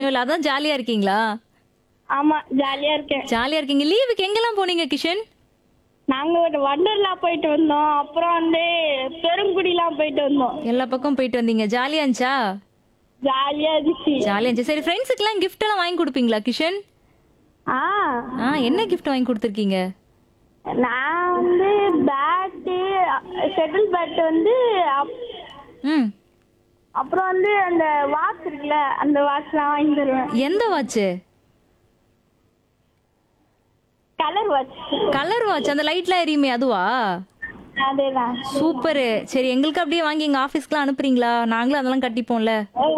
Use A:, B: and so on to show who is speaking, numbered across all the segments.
A: Annual அதான் ஜாலியா இருக்கீங்களா
B: ஆமா ஜாலியா இருக்கேன்
A: ஜாலியா இருக்கீங்க லீவுக்கு எங்கெல்லாம் போனீங்க கிஷன்
B: நாங்க ஒரு வண்டர்லா போயிட்டு வந்தோம் அப்புறம் வந்து பெருங்குடிலாம் போயிட்டு வந்தோம்
A: எல்லா பக்கம் போயிட்டு வந்தீங்க ஜாலியா இருந்துச்சா
B: ஜாலியா இருந்துச்சு
A: ஜாலியா இருந்துச்சு சரி ஃப்ரெண்ட்ஸுக்குலாம் gift எல்லாம் வாங்கி கொடுப்பீங்களா கிஷன்
B: ஆ
A: ஆ என்ன gift வாங்கி கொடுத்துருக்கீங்க
B: நான் வந்து பேட்டு ஷட்டில் பேட் வந்து அப்-
A: ம்
B: அப்புறம் வந்து அந்த வாட்ச் இருக்குல்ல அந்த வாட்ச்லாம் வாங்கி தருவேன்
A: எந்த watch
B: colour watch
A: colour watch அந்த லைட்லாம் எரியுமே அதுவா
B: அதேதான்
A: சூப்பரு சரி எங்களுக்கு அப்படியே வாங்கி எங்க ஆபீஸ்க்குலாம் அனுப்புறீங்களா நாங்களும் அதெல்லாம் கட்டிப்போம்ல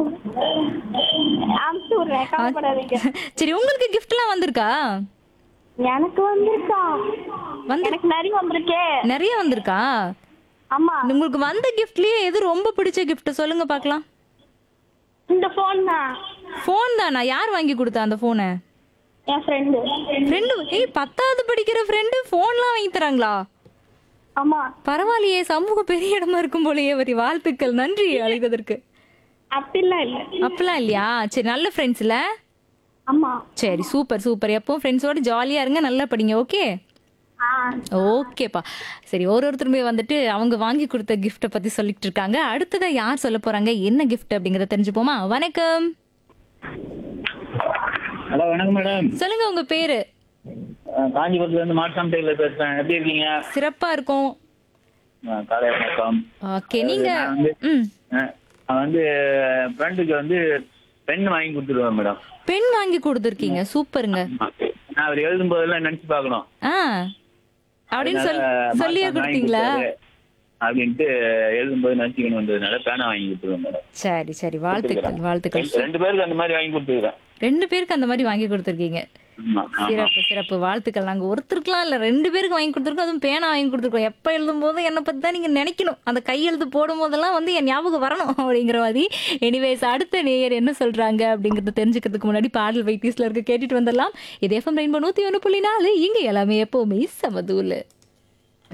B: அமுச்சு விடுறேன் கவலைப்படாதீங்க
A: சரி உங்களுக்கு கிஃப்ட்லாம் வந்திருக்கா
B: எனக்கு வந்திருக்கா
A: வந்து
B: எனக்கு நிறைய வந்திருக்கே
A: நிறைய வந்திருக்கா
B: ஆமா
A: உங்களுக்கு வந்த கிஃப்ட்லயே எது ரொம்ப பிடிச்ச கிஃப்ட் சொல்லுங்க பார்க்கலாம்
B: இந்த ஃபோன் தான்
A: ஃபோன் தானா யார் வாங்கி கொடுத்தா அந்த ஃபோனை
B: என் ஃப்ரெண்டு
A: ஃப்ரெண்டு ஏய் பத்தாவது படிக்கிற ஃப்ரெண்டு ஃபோன்லாம் வாங்கி தராங்களா
B: ஆமா
A: பரவாயில்லையே சமூகம் பெரிய இடமா இருக்கும் போலயே வரி வாழ்த்துக்கள் நன்றி அழைத்ததற்கு
B: அப்படிலாம் இல்ல
A: அப்பெல்லாம் இல்லையா சரி நல்ல ஃப்ரெண்ட்ஸ் இல்ல
B: ஆமா
A: சரி சூப்பர் சூப்பர் எப்பவும் ஃப்ரெண்ட்ஸோட ஜாலியா இருங்க நல்லா படிங்க ஓகே
B: ஆ
A: ஓகேப்பா சரி ஒரு ஒருத்தருமே வந்துட்டு அவங்க வாங்கி கொடுத்த கிஃப்ட்டை பத்தி சொல்லிட்டு இருக்காங்க அடுத்ததா யார் சொல்ல போறாங்க என்ன கிஃப்ட் அப்படிங்கறத தெரிஞ்சுப்போமா வணக்கம்
C: ஹலோ வணக்கம் மேடம்
A: சொல்லுங்க உங்க பேரு
C: அஹ் காஞ்சிபுரத்துல இருந்து மாட்சாம் டெய்லர் பேசுறேன் எப்படி இருக்கீங்க
A: சிறப்பா இருக்கும்
C: அஹ் காலை வணக்கம்
A: ஓகே நீங்க
C: நான் வந்து
A: ம்
C: அஹ் நான் வந்து ஃப்ரெண்டுக்கு வந்து பென் வாங்கி கொடுத்துருவேன் மேடம்
A: பெண் வாங்கி கொடுத்துருக்கீங்க சூப்பருங்க
C: நான் அவர் எழுதும் போதெல்லாம் நினைச்சு பார்க்கணும்
A: ஆ அப்படின்னு சொல்
C: அதனால
A: சொல்லியே
C: மார்க் வாங்கி
A: கொடுத்தீங்களா
C: கொடுத்தாரு. அப்படின்ட்டு எழுதும்போது நினைச்சுக்கணும் வந்ததுனால பேனா வாங்கி கொடுத்துருவேன் மேடம்
A: சரி சரி வாழ்த்துக்கள் வாழ்த்துக்கள்
C: ரெண்டு பேருக்கு அந்த மாதிரி வாங்கி கொடுத்துருக்கேன்
A: ரெண்டு பேருக்கு அந்த மாதிரி வாங்கி கொடுத்துருக்கீங்க
C: ஆமா ஆமா
A: சிறப்பு சிறப்பு வாழ்த்துக்கள் நாங்க ஒருத்தருக்குலாம் இல்ல ரெண்டு பேருக்கு வாங்கி கொடுத்துருக்கோம் அதுவும் பேனா வாங்கி கொடுத்துருக்கோம் எப்ப எழுதும் போது என்னை பத்தி தான் நீங்க நினைக்கணும் அந்த கையெழுத்து போடும் போதெல்லாம் வந்து என் ஞாபகம் வரணும் அப்படிங்கிற மாதிரி எனிவேஸ் அடுத்த நேயர் என்ன சொல்றாங்க அப்படிங்கறத தெரிஞ்சுக்கிறதுக்கு முன்னாடி பாடல் வைத்தீஸ்ல இருக்க கேட்டுட்டு வந்துடலாம் இது எஃப்எம் ரெயின்போ நூத்தி ஒன்று புள்ளி நாலு இங்க எல்லாமே எப்பவுமே சமதூலு